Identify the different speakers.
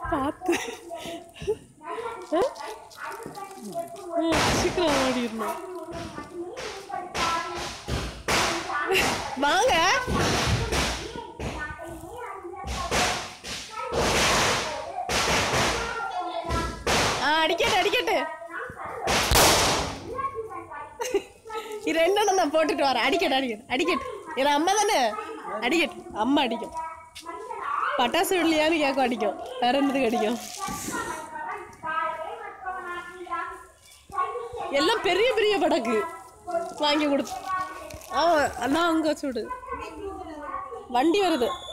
Speaker 1: பார்த்து ஆ? ம், சீக்கிரம் ஓடிடணும் வாங்க ஆ அடிக்கட்டு அடிக்கட்டு இது ரெண்டெண்ணம் நான் போட்டுட்டு வரேன் அடிக்கட்டு அடிக்கட்டு அடிக்கட்டு என் அம்மா தானே அடிக்கட்டு அம்மா அடிக்கும் பட்டாசு இல்லையான்னு கேட்கும் அடிக்கும் வேற என்னதுக்கு அடிக்கும் எல்லாம் பெரிய பெரிய படகு வாங்கி கொடுத்து ஆ அண்ணா அங்கே வச்சு விடு வண்டி வருது